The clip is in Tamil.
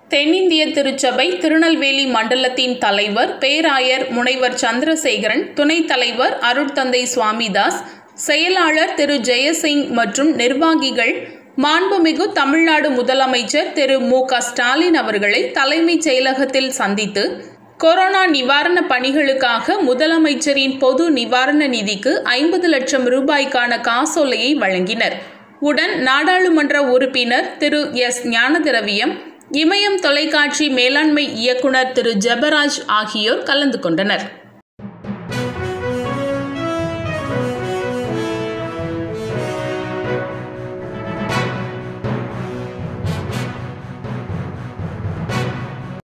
தென்னிந்திய திருச்சபை திருநெல்வேலி மண்டலத்தின் தலைவர் பேராயர் முனைவர் சந்திரசேகரன் துணைத் தலைவர் அருட்தந்தை சுவாமிதாஸ் செயலாளர் திரு ஜெயசிங் மற்றும் நிர்வாகிகள் மாண்புமிகு தமிழ்நாடு முதலமைச்சர் திரு மு க ஸ்டாலின் அவர்களை தலைமைச் செயலகத்தில் சந்தித்து கொரோனா நிவாரண பணிகளுக்காக முதலமைச்சரின் பொது நிவாரண நிதிக்கு ஐம்பது லட்சம் ரூபாய்க்கான காசோலையை வழங்கினர் உடன் நாடாளுமன்ற உறுப்பினர் திரு எஸ் ஞானதிரவியம் இமயம் தொலைக்காட்சி மேலாண்மை இயக்குனர் திரு ஜெபராஜ் ஆகியோர் கலந்து கொண்டனர்